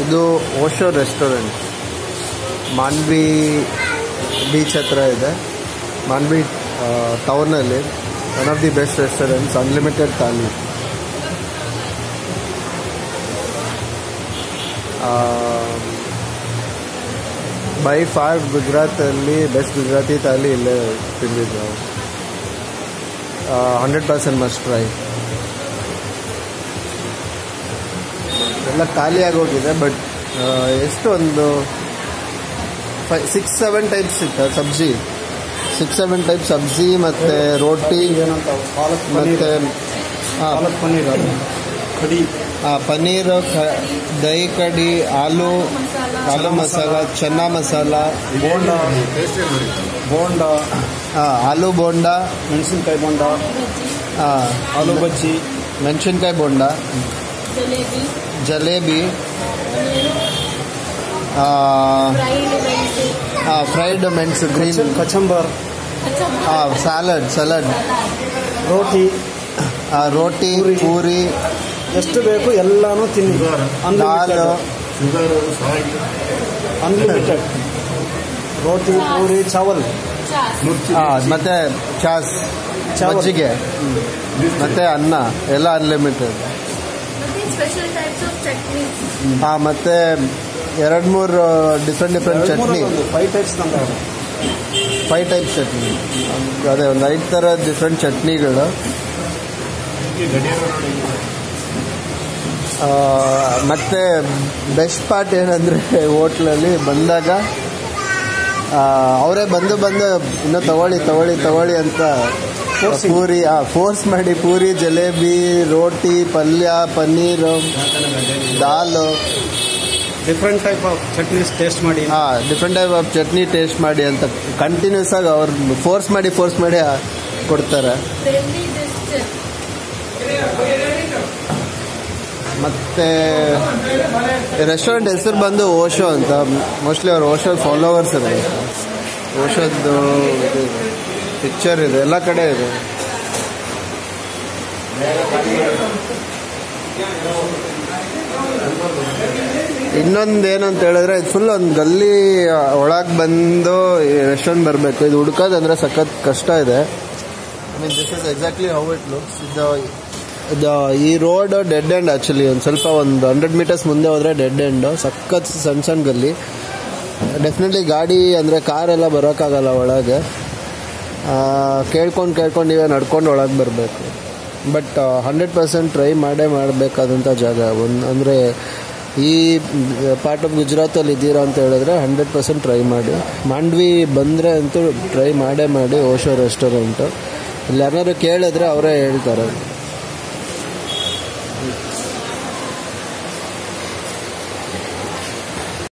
ಇದು Osho restaurant Manvi beach ಹತ್ರ ಇದೆ ಮಾನ್ವಿ ಟೌನಲ್ಲಿ one of the best restaurants unlimited thali by far ಗುಜರಾತಲ್ಲಿ ಬೆಸ್ಟ್ ಗುಜರಾತಿ ಥಾಲಿ ಇಲ್ಲೇ ತಿಂದಿದ್ದು ಹಂಡ್ರೆಡ್ ಪರ್ಸೆಂಟ್ ಮಸ್ಟ್ ಟ್ರೈ ಎಲ್ಲ ಖಾಲಿಯಾಗಿ ಹೋಗಿದೆ ಬಟ್ ಎಷ್ಟು ಒಂದು ಫೈ ಸಿಕ್ಸ್ ಸೆವೆನ್ ಟೈಪ್ಸ್ ಇತ್ತು ಸಬ್ಜಿ ಸಿಕ್ಸ್ ಸೆವೆನ್ ಟೈಪ್ ಸಬ್ಜಿ ಮತ್ತು ರೋಟಿ ಏನಂತ ಪಾಲಕ್ ಪನ್ನೀರ್ ಮತ್ತು ಪಾಲಕ್ ಪನ್ನೀರ್ ಅದು ಕಡಿ ಪನ್ನೀರು ಕ ದಹಿ ಕಡಿ ಆಲೂ ಆಲೂ ಮಸಾಲ ಚೆನ್ನ ಮಸಾಲ ಬೋಂಡ ಬೋಂಡ ಆ, ಆಲೂ ಬೋಂಡ ಮೆಣಸಿನ್ಕಾಯಿ ಬೋಂಡ ಆ, ಆಲೂ ಬಜ್ಜಿ ಮೆಣಸಿನ್ಕಾಯಿ ಬೋಂಡ ಜಲೇಬಿ ಜಲೇಬಿ ಫ್ರೈಡ್ ಮೆಣಸು ಫ್ರೈಡ್ ಮೆಣಸು ಗ್ರೀನ್ ಕಚಂಬರ್ ಸ್ಯಾಲಡ್ ಸಲಾಡ್ ರೋಟಿ ರೋಟಿ ಪೂರಿ. ಪೂರಿ ಎಷ್ಟು ಬೇಕು ಎಲ್ಲಾನು ತಿನ್ನಿ ದಾಲ್ ಅನ್ಲಿಮಿಟೆಡ್ ರೋಟಿ ಪೂರಿ ಚಾವಲ್ ಆ, ಮತ್ತೆ ಚಾಸ್ ಚಾವಲ್. ಮಜ್ಜಿಗೆ ಮತ್ತೆ ಅನ್ನ ಎಲ್ಲ ಅನ್ಲಿಮಿಟೆಡ್ ಮತ್ತೆ ಸ್ಪೆಷಲ್ ಟೈಪ್ಸ್ ಆಫ್ ಚಟ್ನೀಸ್ ಆ, ಮತ್ತೆ ಎರಡು ಮೂರು different different chutney five types number five type chutney ಅದೇ ಒಂದು ಐದು ಥರ ಡಿಫ್ರೆಂಟ್ ಚಟ್ನಿಗಳು ಆ, ಮತ್ತೆ ಬೆಸ್ಟ್ ಪಾರ್ಟ್ ಏನಂದರೆ ಹೋಟ್ಲಲ್ಲಿ ಬಂದಾಗ ಅವರೇ ಬಂದು ಬಂದು ಇನ್ನೂ ತಗೊಳ್ಳಿ ತಗೊಳ್ಳಿ ತಗೊಳ್ಳಿ ಅಂತ Forcing. ಪೂರಿ ಫೋರ್ಸ್ ಮಾಡಿ ಪೂರಿ ಜಲೇಬಿ ರೋಟಿ ಪಲ್ಯ ಪನ್ನೀರು ದಾಲು different type of chutneys taste ಮಾಡಿ ಹಾಂ different type of chutney taste ಮಾಡಿ ಅಂತ ಕಂಟಿನ್ಯೂಸ್ ಆಗಿ ಅವ್ರು ಫೋರ್ಸ್ ಮಾಡಿ ಫೋರ್ಸ್ ಮಾಡಿ ಆ, ಕೊಡ್ತಾರೆ ಫ್ರೆಂಡ್ಲಿ ಜಸ್ಟ್ ಮತ್ತೆ ರೆಸ್ಟೋರೆಂಟ್ ಹೆಸರು ಬಂದು ಓಶೋ ಅಂತ ಮೋಸ್ಟ್ಲಿ ಅವ್ರು ಓಶೋ ಫಾಲೋವರ್ಸ್ ಇದೆ ಓಶೋದ್ದು ಪಿಕ್ಚರ್ ಇದೆ ಎಲ್ಲ ಕಡೆ ಇದೆ ಇನ್ನೊಂದು ಏನಂತ ಹೇಳಿದ್ರೆ ಇದು ಫುಲ್ ಒಂದು ಗಲ್ಲಿ ಒಳಗೆ ಬಂದು ರೆಸ್ಟೋರೆಂಟ್ ಬರಬೇಕು ಇದು ಹುಡ್ಕೋದಂದ್ರೆ ಸಖತ್ ಕಷ್ಟ ಇದೆ I mean this is exactly how it looks ಇದು ಇದು ಈ ರೋಡ್ ಡೆಡ್ ಎಂಡ್ ಆ್ಯಕ್ಚುಲಿ ಒಂದು ಸ್ವಲ್ಪ ಒಂದು ಹಂಡ್ರೆಡ್ ಮೀಟರ್ಸ್ ಮುಂದೆ ಹೋದರೆ ಡೆಡ್ ಎಂಡು ಸಖತ್ ಸಣ್ಣ ಸಣ್ಣ ಗಲ್ಲಿ ಡೆಫಿನೆಟ್ಲಿ ಗಾಡಿ ಅಂದರೆ ಕಾರೆಲ್ಲ ಬರೋಕ್ಕಾಗಲ್ಲ ಒಳಗೆ ಕೇಳ್ಕೊಂಡು ಕೇಳ್ಕೊಂಡು ನೀವೇ ನಡ್ಕೊಂಡು ಒಳಗೆ ಬರಬೇಕು ಬಟ್ ಹಂಡ್ರೆಡ್ ಪರ್ಸೆಂಟ್ ಟ್ರೈ ಮಾಡೇ ಮಾಡಬೇಕಾದಂಥ ಜಾಗ ಒಂದು ಅಂದರೆ ಈ ಪಾರ್ಟ್ ಆಫ್ ಗುಜರಾತಲ್ಲಿ ಇದ್ದೀರಾ ಅಂತ ಹೇಳಿದ್ರೆ ಹಂಡ್ರೆಡ್ ಪರ್ಸೆಂಟ್ ಟ್ರೈ ಮಾಡಿ ಮಾಂಡ್ವಿ ಬಂದರೆ ಅಂತೂ ಟ್ರೈ ಮಾಡೇ ಮಾಡಿ ಓಶೋ ರೆಸ್ಟೋರೆಂಟು ಇಲ್ಲಿ ಯಾರು ಕೇಳಿದ್ರೆ ಅವರೇ ಹೇಳ್ತಾರೆ